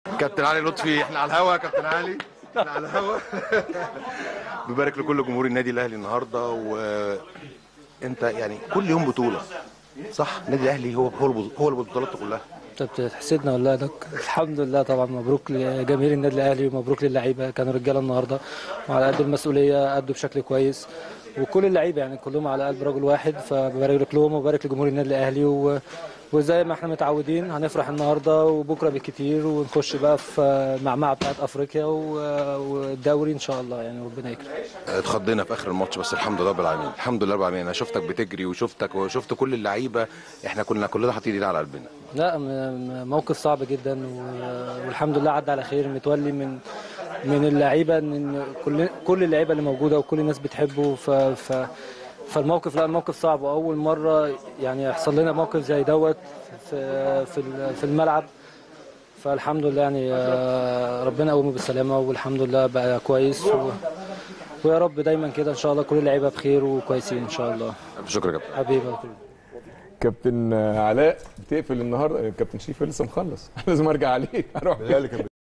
كابتن علي لطفي احنا على الهوا يا كابتن علي احنا على الهوا ببارك لكل جمهور النادي الاهلي النهارده وانت يعني كل يوم بطوله صح النادي الاهلي هو هو البطو- هو البطولات كلها انت بتحسدنا ولا لا دك الحمد لله طبعا مبروك لجماهير النادي الاهلي ومبروك للعيبه كانوا رجاله النهارده وعلى قد المسؤوليه ادوا بشكل كويس وكل اللعيبه يعني كلهم على قلب رجل واحد فببارك لهم وببارك لجمهور النادي الاهلي و... وزي ما احنا متعودين هنفرح النهارده وبكره بالكتير ونخش بقى في معمعه بتاعت افريقيا و... والدوري ان شاء الله يعني ربنا يكرم اتخضينا في اخر الماتش بس الحمد لله رب العالمين الحمد لله رب العالمين انا شفتك بتجري وشفتك وشفت كل اللعيبه احنا كنا كلنا حاطين ايدينا على قلبنا لا م- م- موقف صعب جدا و- والحمد لله عدى على خير متولي من من اللعيبه ان إن كل كل اللعيبه اللي موجوده وكل الناس بتحبه ف, ف فالموقف لا موقف صعب واول مره يعني يحصل لنا موقف زي دوت في في ال- في الملعب فالحمد لله يعني آه، ربنا قومه بالسلامه والحمد لله بقى كويس و ويا رب دايما كده ان شاء الله كل اللعيبه بخير وكويسين ان شاء الله شكرا يا كابتن حبيبي كابتن علاء بتقفل النهارده كابتن شريف لسه مخلص لازم ارجع عليه اروح